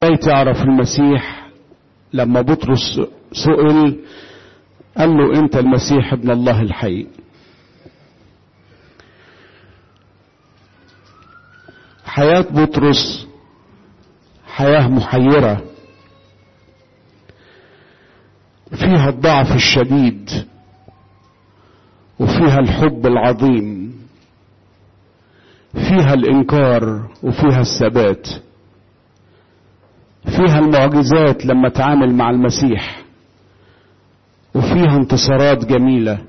ازاي تعرف المسيح لما بطرس سئل قال له انت المسيح ابن الله الحي حياة بطرس حياة محيرة فيها الضعف الشديد وفيها الحب العظيم فيها الانكار وفيها الثبات فيها المعجزات لما تعامل مع المسيح وفيها انتصارات جميله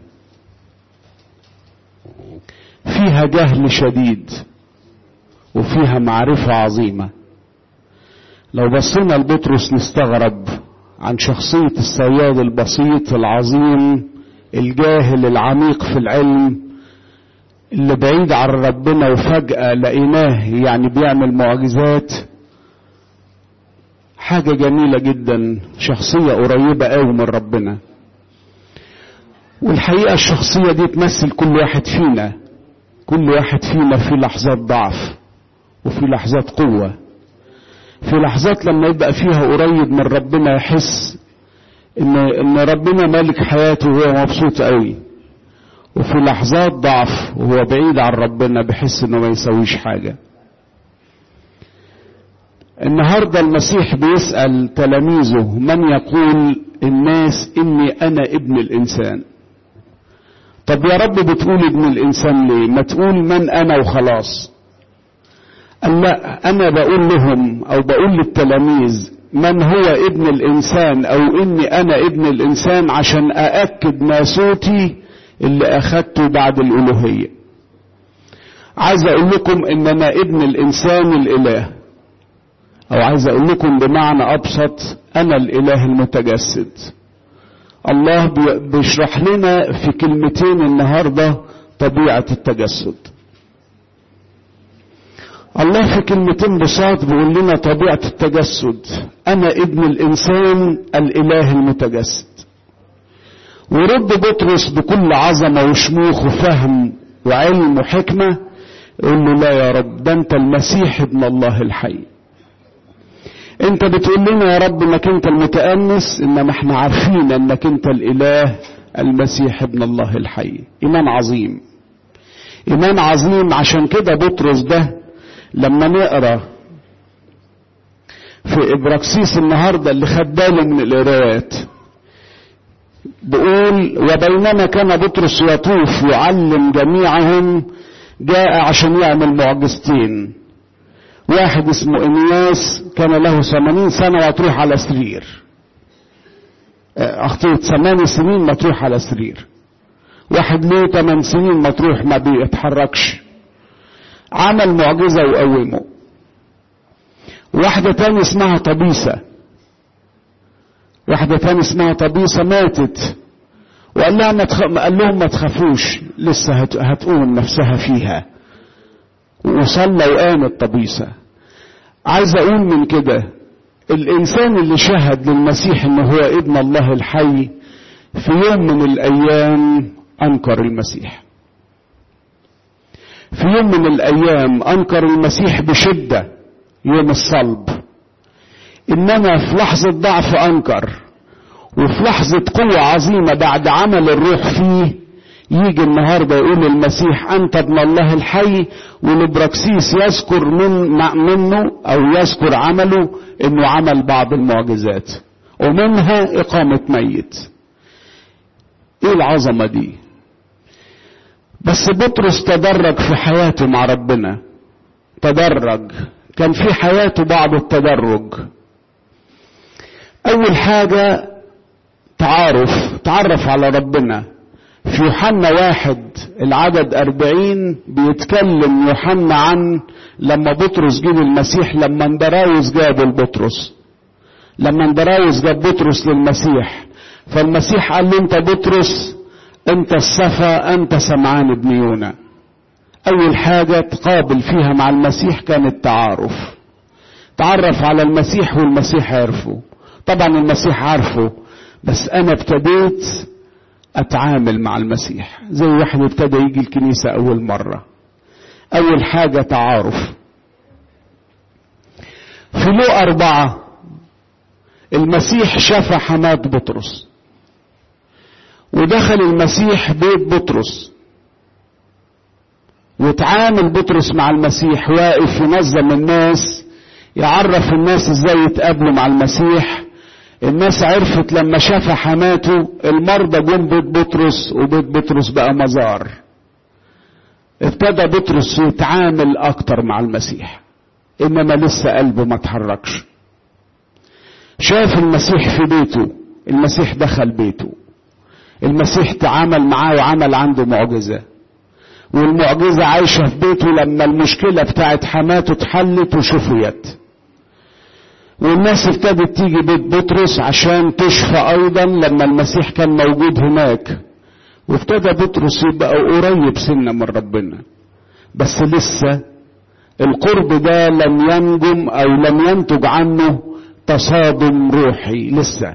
فيها جهل شديد وفيها معرفه عظيمه لو بصينا لبطرس نستغرب عن شخصيه الصياد البسيط العظيم الجاهل العميق في العلم اللي بعيد عن ربنا وفجأة لقيناه يعني بيعمل معجزات حاجة جميلة جدا شخصية قريبة قوي من ربنا والحقيقة الشخصية دي تمثل كل واحد فينا كل واحد فينا في لحظات ضعف وفي لحظات قوة في لحظات لما يبقى فيها قريب من ربنا يحس ان ان ربنا مالك حياته وهو مبسوط قوي وفي لحظات ضعف وهو بعيد عن ربنا بحس انه ما يسويش حاجة النهاردة المسيح بيسأل تلاميذه من يقول الناس اني انا ابن الانسان طب يا رب بتقول ابن الانسان ليه ما تقول من انا وخلاص قال لا انا بقول لهم او بقول للتلاميذ من هو ابن الانسان او اني انا ابن الانسان عشان ااكد ناسوتي اللي اخدته بعد الالوهيه عايز اقول لكم ان انا ابن الانسان الاله او عايز اقول لكم بمعنى ابسط انا الاله المتجسد الله بيشرح لنا في كلمتين النهارده طبيعه التجسد الله في كلمتين بساط بيقول لنا طبيعة التجسد أنا ابن الإنسان الإله المتجسد ورد بطرس بكل عظمة وشموخ وفهم وعلم وحكمة يقول له لا يا رب ده أنت المسيح ابن الله الحي أنت بتقول لنا يا رب إنك أنت المتأنس إنما إحنا عارفين إنك أنت الإله المسيح ابن الله الحي إيمان عظيم إيمان عظيم عشان كده بطرس ده لما نقرا في ابراكسيس النهارده اللي خد باله من القراءات بيقول وبينما كان بطرس يطوف يعلم جميعهم جاء عشان يعمل معجزتين واحد اسمه انياس كان له ثمانين سنة وتروح على سرير اخطيت ثمان سنين مطروح على سرير واحد له ثمان سنين مطروح ما بيتحركش عمل معجزة وقومه واحدة تاني اسمها طبيسة واحدة تاني اسمها طبيسة ماتت وقال لها ما تخ... قال لهم ما تخافوش لسه هت... هتقوم نفسها فيها وصلى وقامت طبيسة عايز اقول من كده الانسان اللي شهد للمسيح انه هو ابن الله الحي في يوم من الايام انكر المسيح في يوم من الايام انكر المسيح بشده يوم الصلب انما في لحظه ضعف انكر وفي لحظه قوه عظيمه بعد عمل الروح فيه يجي النهارده يقول المسيح انت ابن الله الحي والبراكسيس يذكر من منه او يذكر عمله انه عمل بعض المعجزات ومنها اقامه ميت ايه العظمه دي بس بطرس تدرج في حياته مع ربنا تدرج كان في حياته بعض التدرج اول حاجة تعارف تعرف على ربنا في يوحنا واحد العدد أربعين بيتكلم يوحنا عن لما بطرس جه المسيح لما اندراوس جابه لبطرس لما اندراوس جاب بطرس للمسيح فالمسيح قال له انت بطرس انت الصفا انت سمعان ابن يونا اول حاجة تقابل فيها مع المسيح كان التعارف تعرف على المسيح والمسيح عرفه طبعا المسيح عارفه بس انا ابتديت اتعامل مع المسيح زي واحد ابتدى يجي الكنيسة اول مرة اول حاجة تعارف في لو اربعة المسيح شفى حماة بطرس ودخل المسيح بيت بطرس وتعامل بطرس مع المسيح واقف ينظم الناس يعرف الناس ازاي يتقابلوا مع المسيح الناس عرفت لما شاف حماته المرضى جم بيت بطرس وبيت بطرس بقى مزار ابتدى بطرس يتعامل اكتر مع المسيح انما لسه قلبه ما اتحركش شاف المسيح في بيته المسيح دخل بيته المسيح تعامل معاه وعمل عنده معجزه والمعجزه عايشه في بيته لما المشكله بتاعت حماته اتحلت وشفيت والناس ابتدت تيجي بيت بطرس عشان تشفى ايضا لما المسيح كان موجود هناك وابتدى بطرس يبقى قريب سنة من ربنا بس لسه القرب ده لم ينجم او لم ينتج عنه تصادم روحي لسه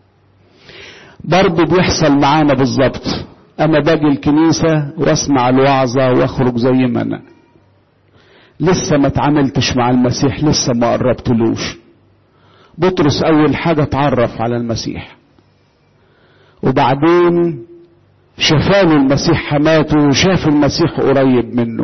برضه بيحصل معانا بالظبط انا باجي الكنيسة واسمع الوعظة واخرج زي ما انا لسه ما اتعاملتش مع المسيح لسه ما قربتلوش بطرس اول حاجة اتعرف على المسيح وبعدين شفاله المسيح حماته وشاف المسيح قريب منه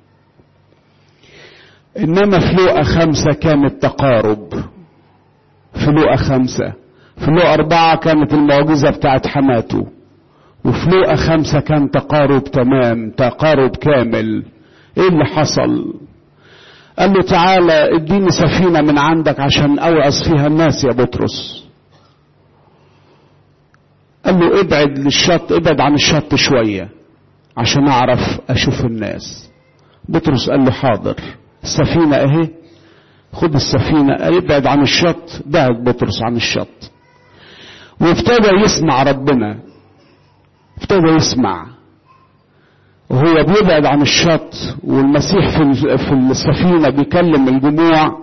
انما في لوقا خمسة كان التقارب في لوقا خمسة في لوقا أربعة كانت المعجزة بتاعت حماته وفي لوقا خمسة كان تقارب تمام تقارب كامل ايه اللي حصل قال له تعالى اديني سفينة من عندك عشان اوعظ فيها الناس يا بطرس قال له ابعد للشط ابعد عن الشط شوية عشان اعرف اشوف الناس بطرس قال له حاضر السفينة اهي خد السفينة ابعد عن الشط بعد بطرس عن الشط وابتدى يسمع ربنا ابتدى يسمع وهو بيبعد عن الشط والمسيح في في السفينه بيكلم الجموع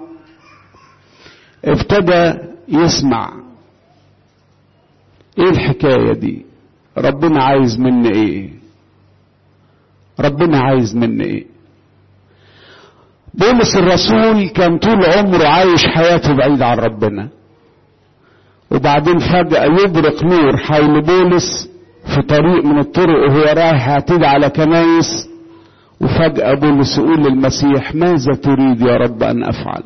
ابتدى يسمع ايه الحكايه دي ربنا عايز مني ايه ربنا عايز مني ايه بولس الرسول كان طول عمره عايش حياته بعيد عن ربنا وبعدين فجأة يبرق نور حول بولس في طريق من الطرق وهو رايح يعتدي على كنايس وفجأة بولس يقول للمسيح ماذا تريد يا رب أن أفعل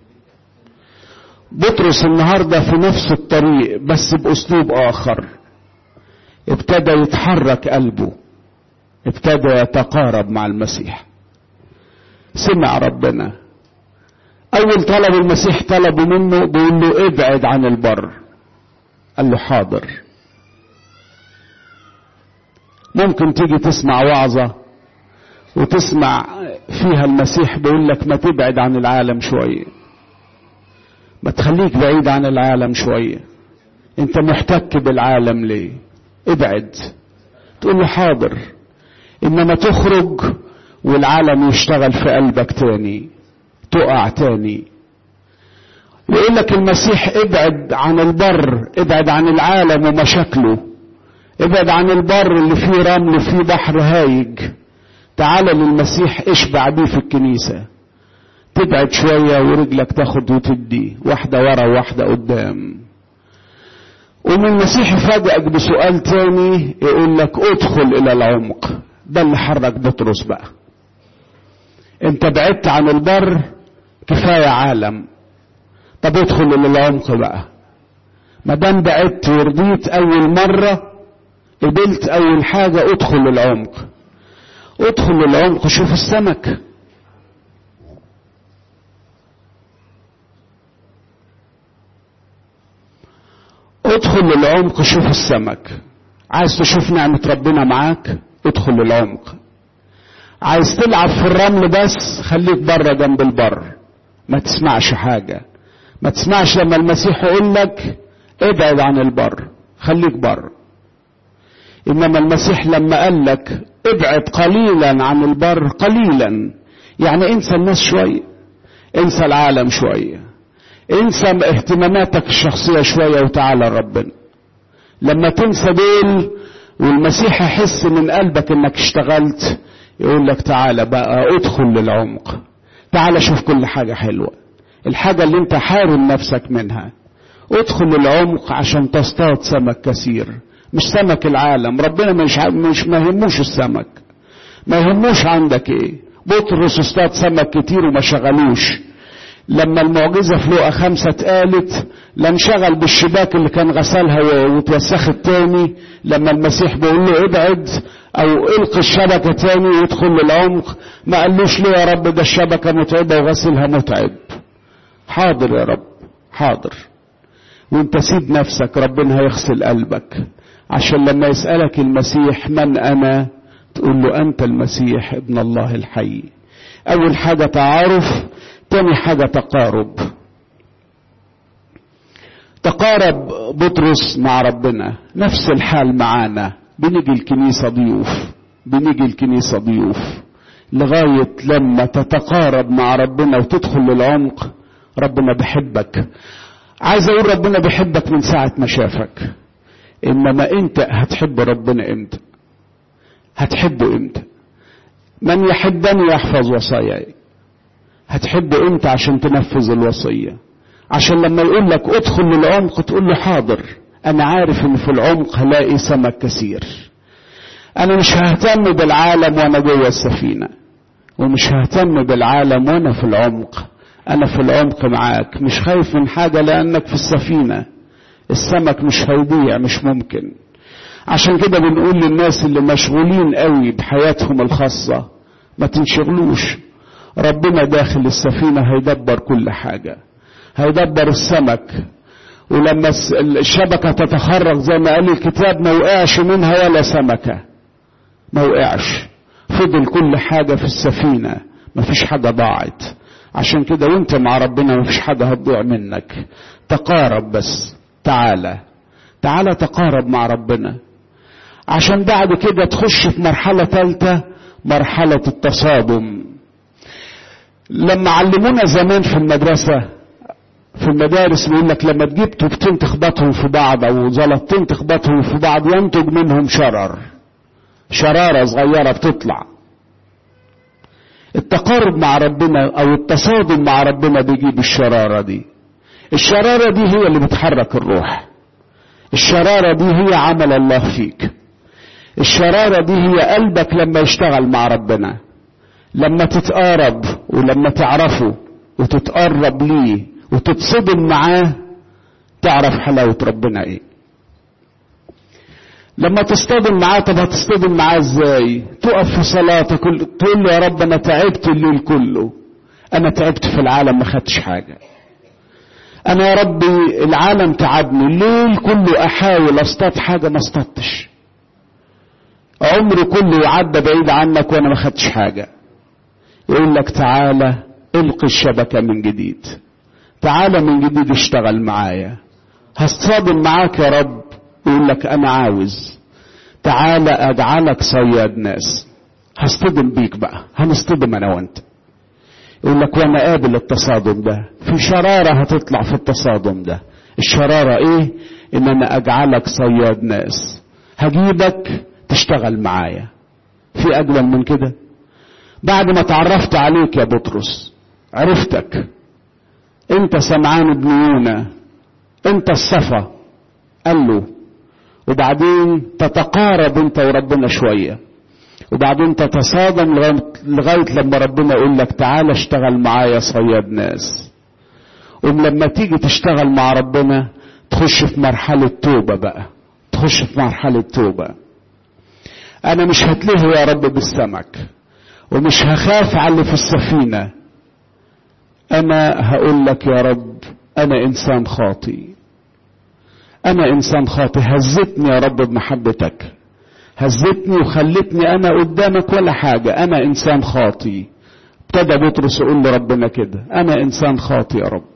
بطرس النهاردة في نفس الطريق بس بأسلوب آخر ابتدى يتحرك قلبه ابتدى يتقارب مع المسيح سمع ربنا أول طلب المسيح طلبه منه بيقول له ابعد عن البر قال له حاضر ممكن تيجي تسمع وعظة وتسمع فيها المسيح بيقول لك ما تبعد عن العالم شوية ما تخليك بعيد عن العالم شوية انت محتك بالعالم ليه ابعد تقول له حاضر انما تخرج والعالم يشتغل في قلبك تاني تقع تاني يقول لك المسيح ابعد عن البر ابعد عن العالم ومشاكله ابعد عن البر اللي فيه رمل وفيه بحر هايج تعال للمسيح اشبع بيه في الكنيسة تبعد شوية ورجلك تاخد وتدي واحدة ورا وواحدة قدام ومن المسيح يفاجئك بسؤال تاني يقول لك ادخل الى العمق ده اللي حرك بطرس بقى انت بعدت عن البر كفاية عالم طب ادخل الى العمق بقى ما دام بعدت ورضيت اول مرة قبلت اول حاجة ادخل العمق ادخل العمق شوف السمك ادخل العمق شوف السمك عايز تشوف نعمة ربنا معاك ادخل العمق عايز تلعب في الرمل بس خليك بره جنب البر ما تسمعش حاجة ما تسمعش لما المسيح يقول لك ابعد عن البر خليك بره انما المسيح لما قال لك ابعد قليلا عن البر قليلا يعني انسى الناس شوية انسى العالم شوية انسى اهتماماتك الشخصية شوية وتعالى ربنا لما تنسى دول والمسيح يحس من قلبك انك اشتغلت يقول لك تعالى بقى ادخل للعمق تعالى شوف كل حاجة حلوة الحاجة اللي انت حارم نفسك منها ادخل العمق عشان تصطاد سمك كثير مش سمك العالم ربنا مش مش ما يهموش السمك ما يهموش عندك ايه بطرس اصطاد سمك كتير وما شغلوش لما المعجزة في لقا خمسة اتقالت لا انشغل بالشباك اللي كان غسلها واتوسخت تاني لما المسيح بيقول له ابعد او القي الشبكة تاني وادخل للعمق ما قالوش ليه يا رب ده الشبكة متعبة وغسلها متعب حاضر يا رب حاضر وانت سيب نفسك ربنا هيغسل قلبك عشان لما يسألك المسيح من انا تقول له انت المسيح ابن الله الحي اول حاجة تعارف تاني حاجة تقارب تقارب بطرس مع ربنا نفس الحال معانا بنيجي الكنيسة ضيوف بنيجي الكنيسة ضيوف لغاية لما تتقارب مع ربنا وتدخل للعمق ربنا بيحبك عايز اقول ربنا بيحبك من ساعة ما شافك انما انت هتحب ربنا امتى هتحبه امتى من يحبني يحفظ وصاياي هتحبه امتى عشان تنفذ الوصية عشان لما يقول لك ادخل للعمق تقول له حاضر انا عارف ان في العمق هلاقي سمك كثير انا مش ههتم بالعالم وانا جوه السفينة ومش ههتم بالعالم وانا في العمق انا في العمق معاك مش خايف من حاجة لانك في السفينة السمك مش هيضيع مش ممكن عشان كده بنقول للناس اللي مشغولين قوي بحياتهم الخاصة ما تنشغلوش ربنا داخل السفينة هيدبر كل حاجة هيدبر السمك ولما الشبكة تتخرج زي ما قال الكتاب ما وقعش منها ولا سمكة ما وقعش فضل كل حاجة في السفينة ما فيش حاجة ضاعت عشان كده وانت مع ربنا ما فيش حاجة هتضيع منك تقارب بس تعالى تعالى تقارب مع ربنا عشان بعد كده تخش في مرحلة ثالثة مرحلة التصادم لما علمونا زمان في المدرسة في المدارس بيقول لك لما تجيب طوبتين تخبطهم في بعض او زلطتين تخبطهم في بعض ينتج منهم شرر شرارة صغيرة بتطلع التقارب مع ربنا او التصادم مع ربنا بيجيب الشرارة دي الشرارة دي هي اللي بتحرك الروح الشرارة دي هي عمل الله فيك الشرارة دي هي قلبك لما يشتغل مع ربنا لما تتقارب ولما تعرفه وتتقرب ليه وتتصدم معاه تعرف حلاوة ربنا ايه لما تصطدم معاه طب هتصطدم معاه ازاي تقف في صلاتك تقول له يا رب انا تعبت الليل كله انا تعبت في العالم ما خدتش حاجة انا يا ربي العالم تعبني الليل كله احاول اصطاد حاجة ما اصطادتش عمري كله عدى بعيد عنك وانا ما خدتش حاجة يقول لك تعالى القي الشبكة من جديد تعالى من جديد اشتغل معايا هصطدم معاك يا رب يقول لك انا عاوز تعالى اجعلك صياد ناس هصطدم بيك بقى هنصطدم انا وانت يقول لك وانا قابل التصادم ده في شرارة هتطلع في التصادم ده الشرارة ايه ان انا اجعلك صياد ناس هجيبك تشتغل معايا في اجمل من كده بعد ما تعرفت عليك يا بطرس عرفتك انت سمعان بن يونا انت الصفا قال له وبعدين تتقارب انت وربنا شوية وبعدين تتصادم لغاية لما ربنا يقول لك تعالى اشتغل معايا صياد ناس ولما تيجي تشتغل مع ربنا تخش في مرحلة توبة بقى تخش في مرحلة توبة انا مش هتلهي يا رب بالسمك ومش هخاف على اللي في السفينة انا هقول لك يا رب انا انسان خاطي انا انسان خاطي هزتني يا رب بمحبتك هزتني وخلتني انا قدامك ولا حاجة انا انسان خاطي ابتدى بطرس يقول لربنا كده انا انسان خاطي يا رب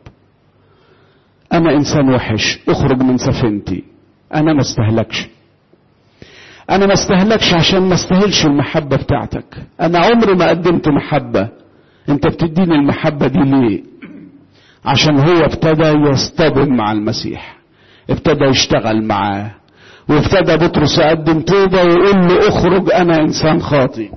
انا انسان وحش اخرج من سفينتي انا ما استهلكش انا ما استهلكش عشان ما استاهلش المحبة بتاعتك انا عمري ما قدمت محبة انت بتديني المحبة دي ليه عشان هو ابتدى يصطدم مع المسيح ابتدى يشتغل معاه وابتدى بطرس يقدم توبة ويقول له اخرج انا انسان خاطي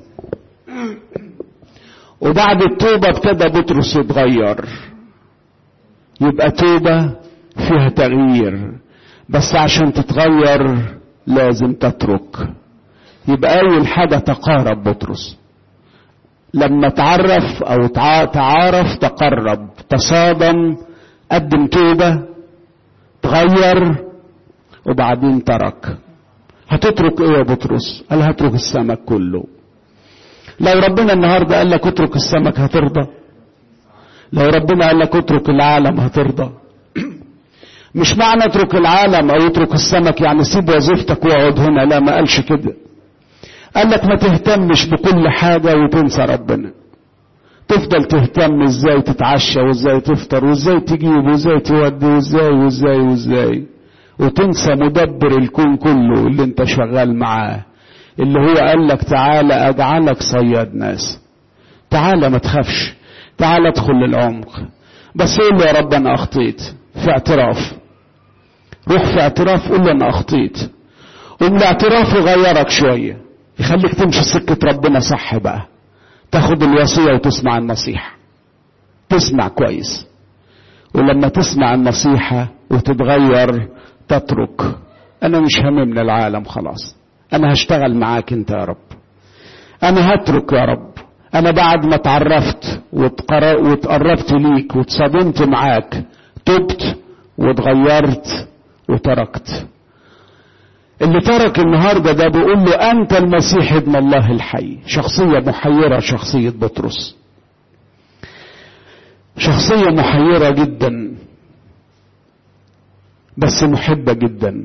وبعد التوبة ابتدى بطرس يتغير يبقى توبة فيها تغيير بس عشان تتغير لازم تترك يبقى اول حاجة تقارب بطرس لما تعرف او تعارف تقرب تصادم قدم توبة تغير وبعدين ترك هتترك ايه يا بطرس قال هترك السمك كله لو ربنا النهارده قال لك اترك السمك هترضى لو ربنا قال لك اترك العالم هترضى مش معنى اترك العالم او اترك السمك يعني سيب وظيفتك واقعد هنا لا ما قالش كده قال لك ما تهتمش بكل حاجة وتنسى ربنا تفضل تهتم ازاي تتعشى وازاي تفطر وازاي تجيب وازاي تودي وازاي وازاي وازاي وتنسى مدبر الكون كله اللي انت شغال معاه اللي هو قال لك تعالى اجعلك صياد ناس تعالى ما تخافش تعالى ادخل للعمق بس قول له يا رب انا اخطيت في اعتراف روح في اعتراف قول له انا اخطيت ومن الاعتراف يغيرك شويه يخليك تمشي سكه ربنا صح بقى تاخد الوصيه وتسمع النصيحه تسمع كويس ولما تسمع النصيحه وتتغير تترك انا مش هممنا العالم خلاص انا هشتغل معاك انت يا رب انا هترك يا رب انا بعد ما اتعرفت واتقربت ليك واتصادمت معاك تبت واتغيرت وتركت اللي ترك النهاردة ده بيقول له أنت المسيح ابن الله الحي شخصية محيرة شخصية بطرس شخصية محيرة جدا بس محبة جدا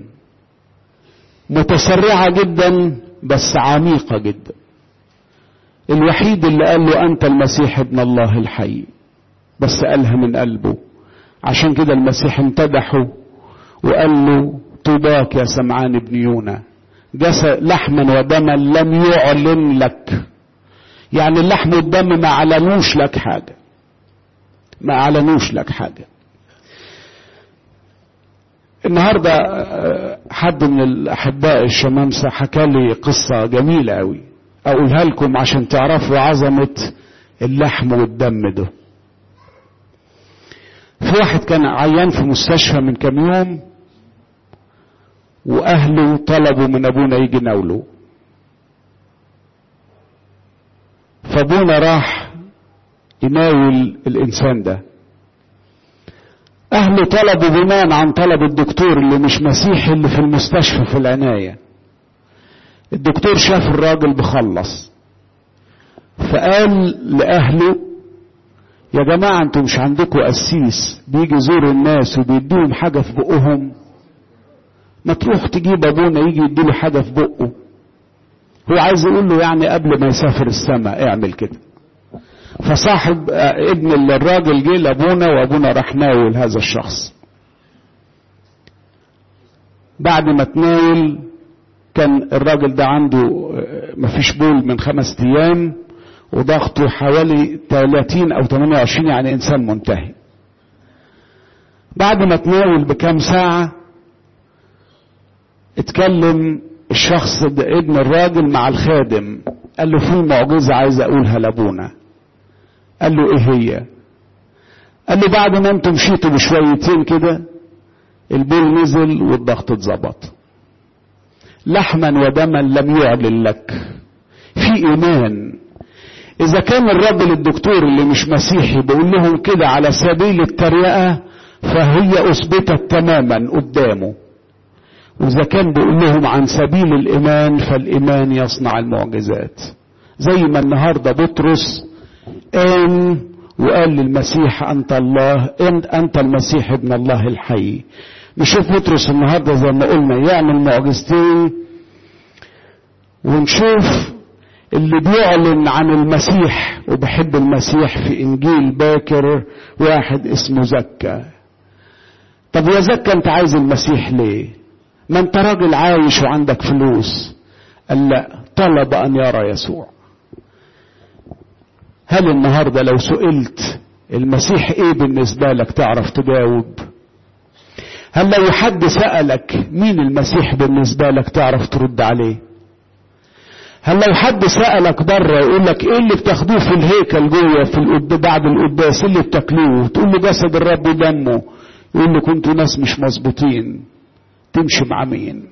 متسرعة جدا بس عميقة جدا الوحيد اللي قال له أنت المسيح ابن الله الحي بس قالها من قلبه عشان كده المسيح امتدحه وقال له طوباك يا سمعان ابن يونا جسد لحما ودما لم يعلن لك يعني اللحم والدم ما اعلنوش لك حاجه ما اعلنوش لك حاجه النهارده حد من الاحباء الشمامسه حكى لي قصه جميله قوي اقولها لكم عشان تعرفوا عظمه اللحم والدم ده في واحد كان عيان في مستشفى من كام يوم واهله طلبوا من ابونا يجي ناوله فابونا راح يناول الانسان ده اهله طلبوا بناء عن طلب الدكتور اللي مش مسيحي اللي في المستشفى في العنايه الدكتور شاف الراجل بخلص فقال لاهله يا جماعه انتوا مش عندكم قسيس بيجي يزور الناس وبيديهم حاجه في بقهم ما تروح تجيب ابونا يجي يديله حاجه في بقه هو عايز يقول له يعني قبل ما يسافر السماء اعمل كده فصاحب ابن الراجل جه لابونا وابونا راح ناول هذا الشخص بعد ما تناول كان الراجل ده عنده مفيش بول من خمس ايام وضغطه حوالي 30 او 28 يعني انسان منتهي بعد ما تناول بكام ساعه اتكلم الشخص ده ابن الراجل مع الخادم قال له في معجزة عايز اقولها لابونا قال له ايه هي قال له بعد ما انتم مشيتوا بشويتين كده البول نزل والضغط اتظبط لحما ودما لم يعلن لك في ايمان اذا كان الراجل الدكتور اللي مش مسيحي بيقول لهم كده على سبيل التريقه فهي اثبتت تماما قدامه وإذا كان بيقول لهم عن سبيل الإيمان فالإيمان يصنع المعجزات زي ما النهارده بطرس قام وقال للمسيح أنت الله أنت المسيح ابن الله الحي نشوف بطرس النهارده زي ما قلنا يعمل معجزتين ونشوف اللي بيعلن عن المسيح وبحب المسيح في إنجيل باكر واحد اسمه زكا طب يا زكا أنت عايز المسيح ليه؟ ما انت راجل عايش وعندك فلوس قال لا طلب ان يرى يسوع هل النهارده لو سئلت المسيح ايه بالنسبه لك تعرف تجاوب هل لو حد سالك مين المسيح بالنسبه لك تعرف ترد عليه هل لو حد سالك بره يقول لك ايه اللي بتاخدوه في الهيكل جوه في القد بعد القداس اللي بتاكلوه تقول له جسد الرب ودمه ويقول له كنتوا ناس مش مظبوطين تمشي مع مين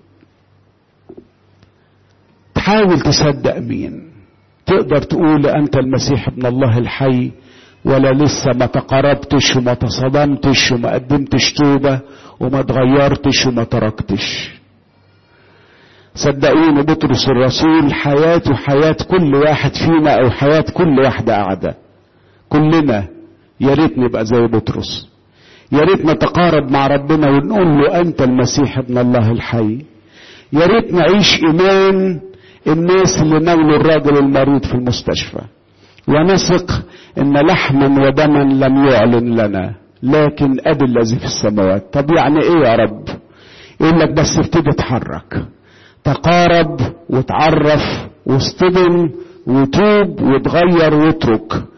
تحاول تصدق مين تقدر تقول انت المسيح ابن الله الحي ولا لسه ما تقربتش وما تصدمتش وما قدمتش توبة وما تغيرتش وما تركتش صدقوني بطرس الرسول حياته حياة كل واحد فينا او حياة كل واحدة قاعدة كلنا يا ريت نبقى زي بطرس يا ريت نتقارب مع ربنا ونقول له انت المسيح ابن الله الحي يا ريت نعيش ايمان الناس اللي نولوا الراجل المريض في المستشفى ونثق ان لحما ودما لم يعلن لنا لكن ابي الذي في السماوات طب يعني ايه يا رب يقول لك بس ابتدي اتحرك تقارب وتعرف واصطدم وتوب وتغير واترك